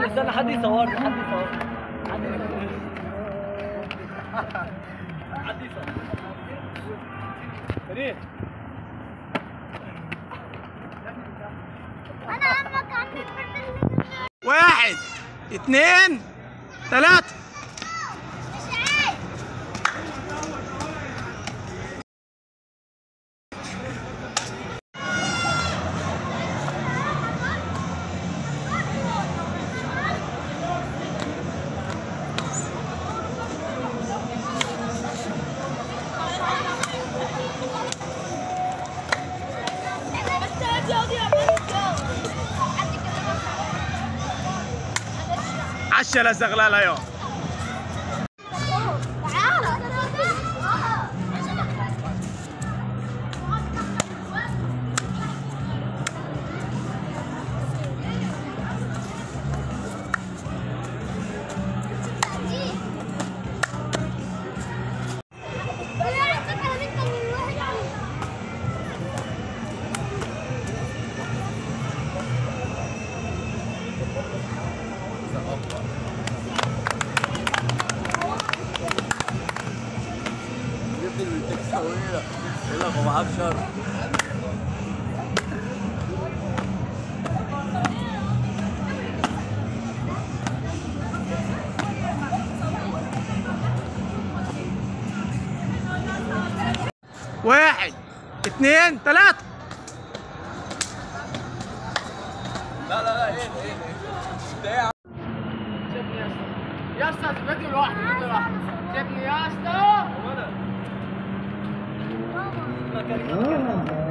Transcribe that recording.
استنى استنى حد يصورني حد يصورني حد يصورني فريد انا عمك عمي الفرد واحد اتنين تلاتة مش عايز عشا لا زغلالة يوم جبت البنتك طويلة يقول لك ومعاك شر واحد اتنين تلاتة لا لا لا ايه ايه ايه ده يا عم يا اسطى فيديو لوحدي فيديو لوحدي سيبني يا اسطى وانا